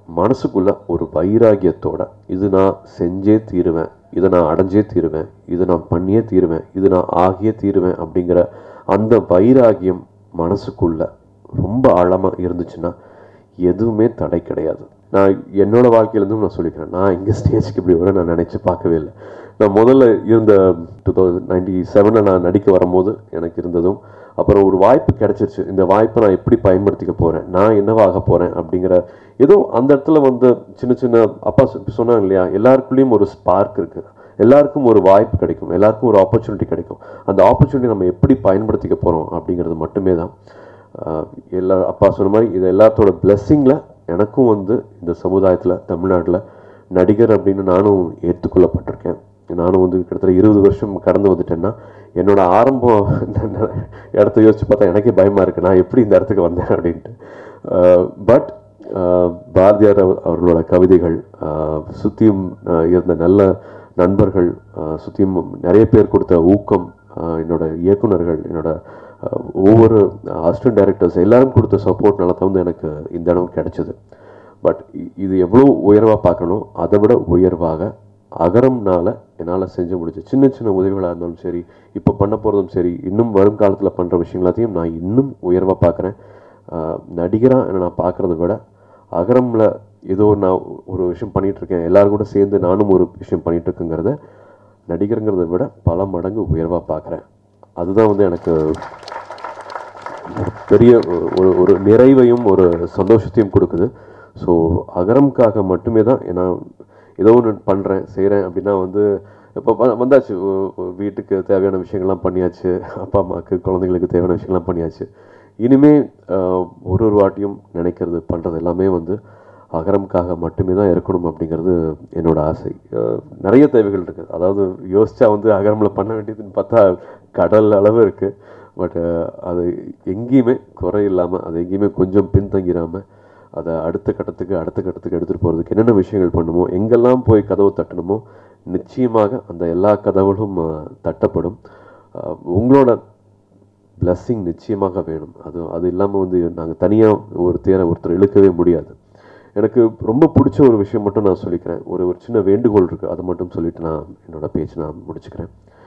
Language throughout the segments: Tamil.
மனசுக்குள்ள ஒரு வைராகியத்தோட இது நான் செஞ்சே தீருவேன் இதை நான் அடைஞ்சே தீருவேன் இதை நான் பண்ணியே தீருவேன் இது நான் ஆகியே தீருவேன் அப்படிங்கிற அந்த வைராகியம் மனசுக்குள்ள ரொம்ப ஆழமாக இருந்துச்சுன்னா எதுவுமே தடை கிடையாது நான் என்னோட வாழ்க்கையிலேருந்தும் நான் சொல்லிக்கிறேன் நான் இங்கே ஸ்டேஜ்க்கு இப்படி வர நான் நினச்சி பார்க்கவே இல்லை நான் முதல்ல இருந்த டூ தௌசண்ட் நைன்டி செவனில் நான் நடிக்க வரும்போது எனக்கு இருந்ததும் அப்புறம் ஒரு வாய்ப்பு கிடைச்சிருச்சு இந்த வாய்ப்பை நான் எப்படி பயன்படுத்திக்க போகிறேன் நான் என்னவாக போகிறேன் அப்படிங்கிற ஏதோ அந்த இடத்துல வந்து சின்ன சின்ன அப்பா சொ- சொன்னாங்க இல்லையா எல்லாருக்குள்ளேயும் ஒரு ஸ்பார்க் இருக்குது எல்லாருக்கும் ஒரு வாய்ப்பு கிடைக்கும் எல்லாருக்கும் ஒரு ஆப்பர்ச்சுனிட்டி கிடைக்கும் அந்த ஆப்பர்ச்சுனிட்டி நம்ம எப்படி பயன்படுத்திக்க போகிறோம் அப்படிங்கிறது மட்டுமே தான் ஆஹ் எல்லா அப்பா சொன்ன மாதிரி இது எல்லாத்தோட பிளெஸ்ஸிங்கில் எனக்கும் வந்து இந்த சமுதாயத்தில் தமிழ்நாட்டில் நடிகர் அப்படின்னு நானும் ஏற்றுக்கொள்ளப்பட்டிருக்கேன் நானும் வந்து கிட்டத்தட்ட இருபது வருஷம் கடந்து வந்துட்டேன்னா என்னோட ஆரம்பம் இடத்த யோசிச்சு பார்த்தா எனக்கே பயமாக இருக்கு நான் எப்படி இந்த இடத்துக்கு வந்தேன் அப்படின்ட்டு பட் பாரதியார் அவ- அவர்களோட கவிதைகள் சுற்றியும் இருந்த நல்ல நண்பர்கள் ஆஹ் சுற்றியும் நிறைய பேர் கொடுத்த ஊக்கம் ஆஹ் என்னோட இயக்குனர்கள் என்னோட ஆஹ் ஒவ்வொரு அசிஸ்டன்ட் டைரக்டர்ஸ் எல்லாரும் கொடுத்த சப்போர்ட்னால தான் வந்து எனக்கு இந்த இடம் கிடைச்சது பட் இது எவ்வளோ உயர்வாக பார்க்கணும் அதை விட உயர்வாக அகரம்னால என்னால் செஞ்ச முடிஞ்ச சின்ன சின்ன உதவிகளாக இருந்தாலும் சரி இப்போ பண்ண போகிறதும் சரி இன்னும் வரும் காலத்தில் பண்ணுற விஷயங்களாத்தையும் நான் இன்னும் உயர்வாக பார்க்குறேன் நடிகராக என்னை நான் பார்க்குறத விட அகரமில் ஏதோ நான் ஒரு விஷயம் பண்ணிட்டு இருக்கேன் எல்லாரும் கூட சேர்ந்து நானும் ஒரு விஷயம் பண்ணிட்டு இருக்குங்கிறத நடிகருங்கிறத விட பல மடங்கு உயர்வாக பார்க்குறேன் அதுதான் வந்து எனக்கு பெரிய ஒரு ஒரு நிறைவையும் ஒரு சந்தோஷத்தையும் கொடுக்குது ஸோ அகரம்காக மட்டுமே தான் நான் ஏதோ ஒன்று பண்ணுறேன் செய்கிறேன் அப்படின்னா வந்து இப்போ வ- வந்தாச்சு ஒ- ஒ- வீட்டுக்கு தேவையான விஷயங்கள்லாம் பண்ணியாச்சு அப்பா அம்மாவுக்கு குழந்தைங்களுக்கு தேவையான விஷயங்கள்லாம் பண்ணியாச்சு இனிமே ஆஹ், ஒரு ஒரு வாட்டியும் நினைக்கிறது பண்ணுறது எல்லாமே வந்து அகரம்காக மட்டுமே தான் இருக்கணும் அப்படிங்கிறது என்னோட ஆசை ஆஹ், நிறைய தேவைகள் இருக்குது அதாவது யோசிச்சா வந்து அகரமில் பண்ண வேண்டியதுன்னு பார்த்தா கடல் அளவு இருக்குது பட் அது எங்கேயுமே குறை இல்லாமல் அது எங்கேயுமே கொஞ்சம் பின்தங்கிடாமல் அதை அடுத்த கட்டத்துக்கு அடுத்த கட்டத்துக்கு எடுத்துகிட்டு போகிறதுக்கு என்னென்ன விஷயங்கள் பண்ணுமோ எங்கெல்லாம் போய் கதவு தட்டணுமோ நிச்சயமாக அந்த எல்லா கதவுகளும் ஆஹ், தட்டப்படும் ஆஹ், உங்களோட blessing நிச்சயமாக வேணும் அது அது இல்லாமல் வந்து நாங்கள் தனியாக ஒரு தேரை ஒருத்தர் இழுக்கவே முடியாது எனக்கு ரொம்ப பிடிச்ச ஒரு விஷயம் மட்டும் நான் சொல்லிக்கிறேன் ஒரு ஒரு சின்ன வேண்டுகோள் இருக்குது அதை மட்டும் சொல்லிட்டு நான் என்னோட பேச்சு நான் முடிச்சுக்கிறேன்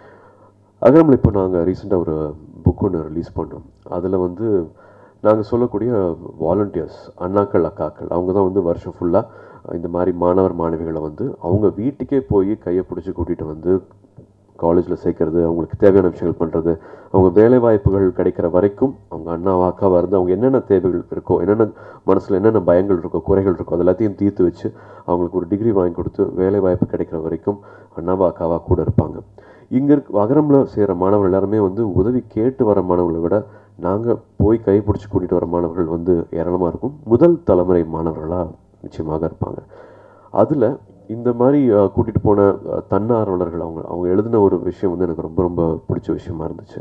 அகரமில் இப்போ நாங்கள் ரீசெண்டாக ஒரு புக் ஒன்று ரிலீஸ் பண்ணோம் அதில் வந்து நாங்கள் சொல்லக்கூடிய வாலண்டியர்ஸ் அண்ணாக்கள் அக்காக்கள் அவங்க தான் வந்து வருஷம் ஃபுல்லாக இந்த மாதிரி மாணவர் மாணவிகளை வந்து அவங்க வீட்டுக்கே போய் கையை பிடிச்சி கூட்டிகிட்டு வந்து காலேஜில் சேர்க்கறது அவங்களுக்கு தேவையான விஷயங்கள் பண்ணுறது அவங்க வேலை வாய்ப்புகள் கிடைக்கிற வரைக்கும் அவங்க அண்ணாவா அக்காவாக இருந்து அவங்க என்னென்ன தேவைகள் இருக்கோ என்னென்ன மனசில் என்னென்ன பயங்கள் இருக்கோ குறைகள் இருக்கோ அது எல்லாத்தையும் தீர்த்து வச்சு அவங்களுக்கு ஒரு டிகிரி வாங்கி கொடுத்து வேலை வாய்ப்பு கிடைக்கிற வரைக்கும் அண்ணாவா அக்காவா கூட இருப்பாங்க இங்கே இருக்க அகரமில் செய்கிற மாணவர்கள் எல்லாருமே வந்து உதவி கேட்டு வர மாணவர்களை விட நாங்கள் போய் கை பிடிச்சி கூட்டிகிட்டு வர மாணவர்கள் வந்து ஏராளமாக இருக்கும் முதல் தலைமுறை மாணவர்களாக நிச்சயமாக இருப்பாங்க அதில் இந்த மாதிரி அஹ், கூட்டிட்டு போன அஹ், தன்னார்வலர்கள் அவங்க அவங்க எழுதின ஒரு விஷயம் வந்து எனக்கு ரொம்ப ரொம்ப பிடிச்ச விஷயமா இருந்துச்சு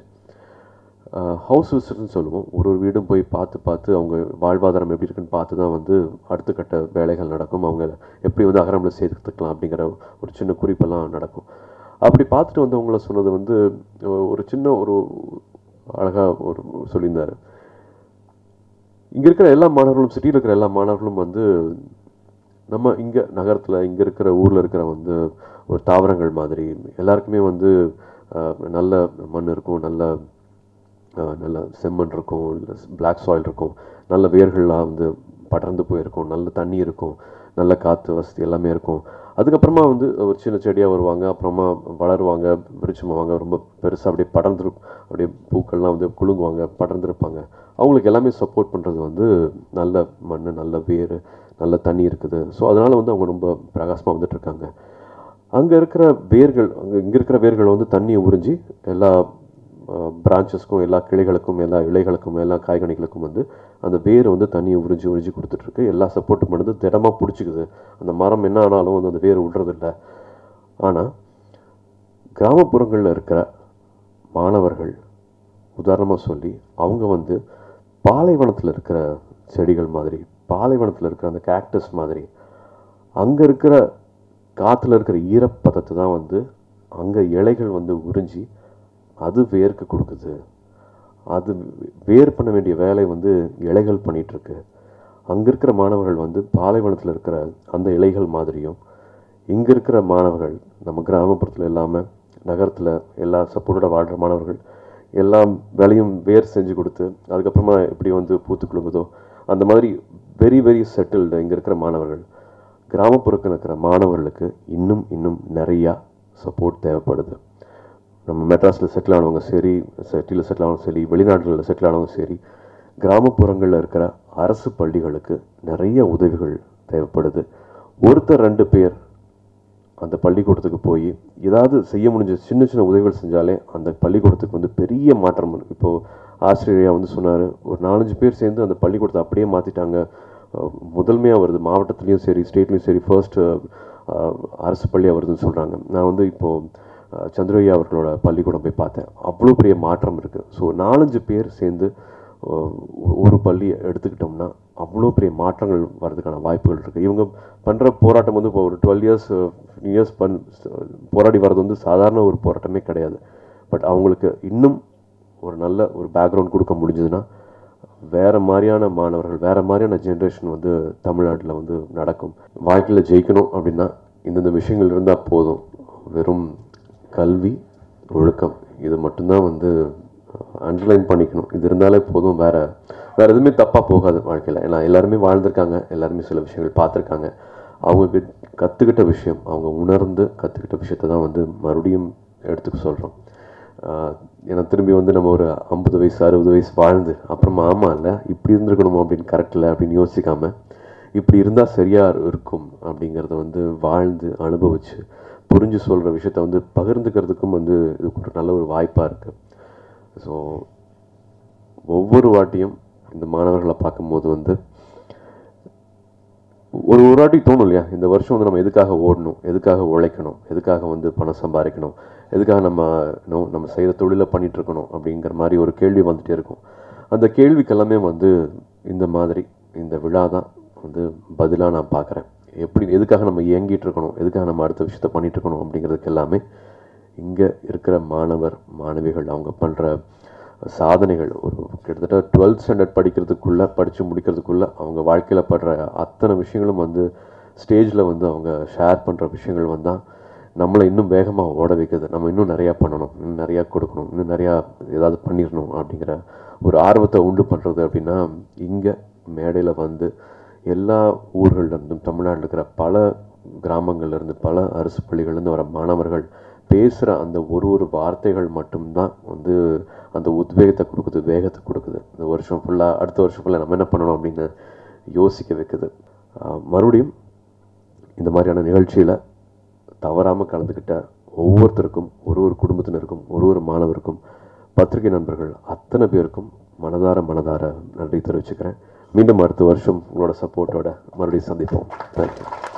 ஹவுஸ் விசிட்னு சொல்லுவோம் ஒரு ஒரு வீடும் போய் பார்த்து பார்த்து அவங்க வாழ்வாதாரம் எப்படி இருக்குன்னு பார்த்து தான் வந்து அடுத்த கட்ட வேலைகள் நடக்கும் அவங்க எப்படி வந்து அகரமில் சேர்த்துக்கலாம் அப்படிங்கிற ஒரு சின்ன குறிப்பெல்லாம் நடக்கும் அப்படி பார்த்துட்டு வந்தவங்கள சொன்னது வந்து அஹ், ஒரு சின்ன ஒரு அழகாக ஒரு சொல்லியிருந்தார் இங்கே இருக்கிற எல்லா மாணவர்களும் சிட்டியில் இருக்கிற எல்லா மாணவர்களும் வந்து நம்ம இங்கே நகரத்தில் இங்கே இருக்கிற ஊரில் இருக்கிற வந்து ஒரு தாவரங்கள் மாதிரி எல்லாருக்குமே வந்து அஹ், நல்ல மண் இருக்கும் நல்ல அஹ், நல்ல செம்மண் இருக்கும் பிளாக் சாயில் இருக்கும் நல்ல வேர்கள்லாம் வந்து படர்ந்து போயிருக்கும் நல்ல தண்ணி இருக்கும் நல்ல காற்று வசதி எல்லாமே இருக்கும் அதுக்கப்புறமா வந்து ஒரு சின்ன செடியாக வருவாங்க அப்புறமா வளருவாங்க விருட்சமாவாங்க ரொம்ப பெருசாக அப்படியே படர்ந்துரு அப்படியே பூக்கள்லாம் வந்து குலுங்குவாங்க படர்ந்துருப்பாங்க அவங்களுக்கு எல்லாமே சப்போர்ட் பண்ணுறது வந்து நல்ல மண் நல்ல வேர் நல்ல தண்ணி இருக்குது ஸோ அதனால் வந்து அவங்க ரொம்ப பிரகாசமாக வந்துட்டு இருக்காங்க அங்கே இருக்கிற வேர்கள் அங்கே இங்கே இருக்கிற வேர்கள் வந்து தண்ணியை உறிஞ்சி எல்லா பிரான்ச்சஸ்க்கும் எல்லா கிளைகளுக்கும் எல்லா இலைகளுக்கும் எல்லா காய்கனிகளுக்கும் வந்து அந்த வேர் வந்து தண்ணியை உறிஞ்சி உறிஞ்சி கொடுத்துட்ருக்கு எல்லா சப்போர்ட்டும் பண்ணுது திடமாக பிடிச்சிக்குது அந்த மரம் என்ன ஆனாலும் வந்து அந்த வேர் விடுறதில்ல ஆனால் கிராமப்புறங்களில் இருக்கிற மாணவர்கள் உதாரணமாக சொல்லி அவங்க வந்து பாலைவனத்தில் இருக்கிற செடிகள் மாதிரி பாலைவனத்தில் இருக்கிற அந்த கேக்டஸ் மாதிரி அங்கே இருக்கிற காற்றுல இருக்கிற ஈரப்பதத்தை தான் வந்து அங்கே இலைகள் வந்து உறிஞ்சி அது வேர்க்கு கொடுக்குது அது வேர் பண்ண வேண்டிய வேலை வந்து இலைகள் பண்ணிட்டு இருக்கு அங்கே இருக்கிற மாணவர்கள் வந்து பாலைவனத்தில் இருக்கிற அந்த இலைகள் மாதிரியும் இங்கே இருக்கிற மாணவர்கள் நம்ம கிராமப்புறத்தில் இல்லாமல் நகரத்தில் எல்லா சப்போர்ட்டோட வாழ்கிற மாணவர்கள் எல்லாம் வேலையும் வேர் செஞ்சு கொடுத்து அதுக்கப்புறமா எப்படி வந்து பூத்து குலுங்குதோ அந்த மாதிரி வெரி வெரி செட்டில்டு இங்கே இருக்கிற மாணவர்கள் கிராமப்புறத்தில் இருக்கிற மாணவர்களுக்கு இன்னும் இன்னும் நிறையா சப்போர்ட் தேவைப்படுது நம்ம மெட்ராஸில் செட்டில் ஆனவங்க சரி சிட்டியில் செட்டில் ஆனவங்க சரி வெளிநாடுகளில் செட்டில் ஆனவங்க சரி கிராமப்புறங்களில் இருக்கிற அரசு பள்ளிகளுக்கு நிறைய உதவிகள் தேவைப்படுது ஒருத்தர் ரெண்டு பேர் அந்த பள்ளிக்கூடத்துக்கு போய் ஏதாவது செய்ய முடிஞ்ச சின்ன சின்ன உதவிகள் செஞ்சாலே அந்த பள்ளிக்கூடத்துக்கு வந்து பெரிய மாற்றம் வரும் இப்போது ஆசிரியரையா வந்து சொன்னார் ஒரு நாலஞ்சு பேர் சேர்ந்து அந்த பள்ளிக்கூடத்தை அப்படியே மாற்றிட்டாங்க முதன்மையாக வருது மாவட்டத்துலேயும் சரி ஸ்டேட்லேயும் சரி ஃபர்ஸ்ட் அரசு பள்ளியாக வருதுன்னு சொல்கிறாங்க நான் வந்து இப்போது சந்திரய்யா அவர்களோட பள்ளிக்கூடம் போய் பார்த்தேன் அவ்வளோ பெரிய மாற்றம் இருக்குது ஸோ நாலஞ்சு பேர் சேர்ந்து அஹ், ஒரு பள்ளி எடுத்துக்கிட்டோம்னா அவ்வளோ பெரிய மாற்றங்கள் வர்றதுக்கான வாய்ப்புகள் இருக்குது இவங்க பண்ணுற போராட்டம் வந்து இப்போ ஒரு டுவெல் இயர்ஸ் இயர்ஸ் பண் போராடி வர்றது வந்து சாதாரண ஒரு போராட்டமே கிடையாது பட் அவங்களுக்கு இன்னும் ஒரு நல்ல ஒரு பேக்ரவுண்ட் கொடுக்க முடிஞ்சதுன்னா வேற மாதிரியான மாணவர்கள் வேற மாதிரியான ஜென்ரேஷன் வந்து தமிழ்நாட்டில் வந்து நடக்கும் வாழ்க்கையில் ஜெயிக்கணும் அப்படின்னா இந்தந்த விஷயங்கள் இருந்தால் போதும் வெறும் கல்வி ஒழுக்கம் இது மட்டும்தான் வந்து அண்டர்லைன் பண்ணிக்கணும் இது இருந்தாலே போதும் வேற வேற எதுவுமே தப்பாக போகாது வாழ்க்கையில் ஏன்னா எல்லாருமே வாழ்ந்திருக்காங்க எல்லாருமே சில விஷயங்கள் பார்த்துருக்காங்க அவங்க கற்றுக்கிட்ட விஷயம் அவங்க உணர்ந்து கற்றுக்கிட்ட விஷயத்தை தான் வந்து மறுபடியும் எடுத்துக்க சொல்கிறோம் ஏன்னா திரும்பி வந்து நம்ம ஒரு ஐம்பது வயசு அறுபது வயசு வாழ்ந்து அப்புறமா ஆமா இல்லை இப்படி இருந்திருக்கணுமோ அப்படின்னு கரெக்ட் இல்லை அப்படின்னு யோசிக்காம இப்படி இருந்தால் சரியா இருக்கும் அப்படிங்கிறத வந்து வாழ்ந்து அனுபவிச்சு புரிஞ்சு சொல்கிற விஷயத்த வந்து பகிர்ந்துக்கிறதுக்கும் வந்து இது ஒரு நல்ல ஒரு வாய்ப்பாக இருக்குது ஸோ ஒவ்வொரு வாட்டியும் இந்த மாணவர்களை பார்க்கும்போது வந்து ஒரு ஒரு வாட்டி தோணும் இல்லையா இந்த வருஷம் வந்து நம்ம எதுக்காக ஓடணும் எதுக்காக உழைக்கணும் எதுக்காக வந்து பணம் சம்பாதிக்கணும் எதுக்காக நம்ம நோ நம்ம செய்கிற தொழிலை பண்ணிட்டு இருக்கணும் அப்படிங்கிற மாதிரி ஒரு கேள்வி வந்துட்டே இருக்கும் அந்த கேள்விக்கெல்லாமே வந்து இந்த மாதிரி இந்த விழா தான் வந்து பதிலாக நான் பார்க்குறேன் எப்படி எதுக்காக நம்ம இயங்கிட்டு இருக்கணும் எதுக்காக நம்ம அடுத்த விஷயத்த பண்ணிட்டு இருக்கணும் அப்படிங்கிறதுக்கு எல்லாமே இங்கே இருக்கிற மாணவர் மாணவிகள் அவங்க பண்ணுற சாதனைகள் ஒரு கிட்டத்தட்ட டுவெல்த் ஸ்டாண்டர்ட் படிக்கிறதுக்குள்ளே படித்து முடிக்கிறதுக்குள்ளே அவங்க வாழ்க்கையில் படுற அத்தனை விஷயங்களும் வந்து ஸ்டேஜில் வந்து அவங்க ஷேர் பண்ணுற விஷயங்கள் வந்தால் நம்மளை இன்னும் வேகமாக ஓட வைக்குது நம்ம இன்னும் நிறையா பண்ணணும் இன்னும் நிறையா கொடுக்கணும் இன்னும் நிறையா ஏதாவது பண்ணிடணும் அப்படிங்கிற ஒரு ஆர்வத்தை உண்டு பண்ணுறது அப்படின்னா இங்கே மேடையில் வந்து எல்லா ஊர்கள்ல இருந்தும் தமிழ்நாட்டில் இருக்கிற பல கிராமங்கள்ல இருந்து பல அரசு பள்ளிகள்லேருந்து வர மாணவர்கள் பேசுகிற அந்த ஒரு ஒரு வார்த்தைகள் மட்டும்தான் வந்து அந்த உத்வேகத்தை கொடுக்குது வேகத்தை கொடுக்குது இந்த வருஷம் ஃபுல்லாக அடுத்த வருஷம் ஃபுல்லாக நம்ம என்ன பண்ணணும் அப்படின்னு யோசிக்க வைக்குது ஆஹ் மறுபடியும் இந்த மாதிரியான நிகழ்ச்சியில் தவறாமல் கலந்துக்கிட்ட ஒவ்வொருத்தருக்கும் ஒரு ஒரு குடும்பத்தினருக்கும் ஒரு ஒரு மாணவருக்கும் பத்திரிகை நண்பர்கள் அத்தனை பேருக்கும் மனதார மனதார நன்றி தெரிவிச்சுக்கிறேன் மீண்டும் அடுத்த வருஷம் உங்களோட சப்போர்ட்டோட மறுபடியும் சந்திப்போம் தேங்க்யூ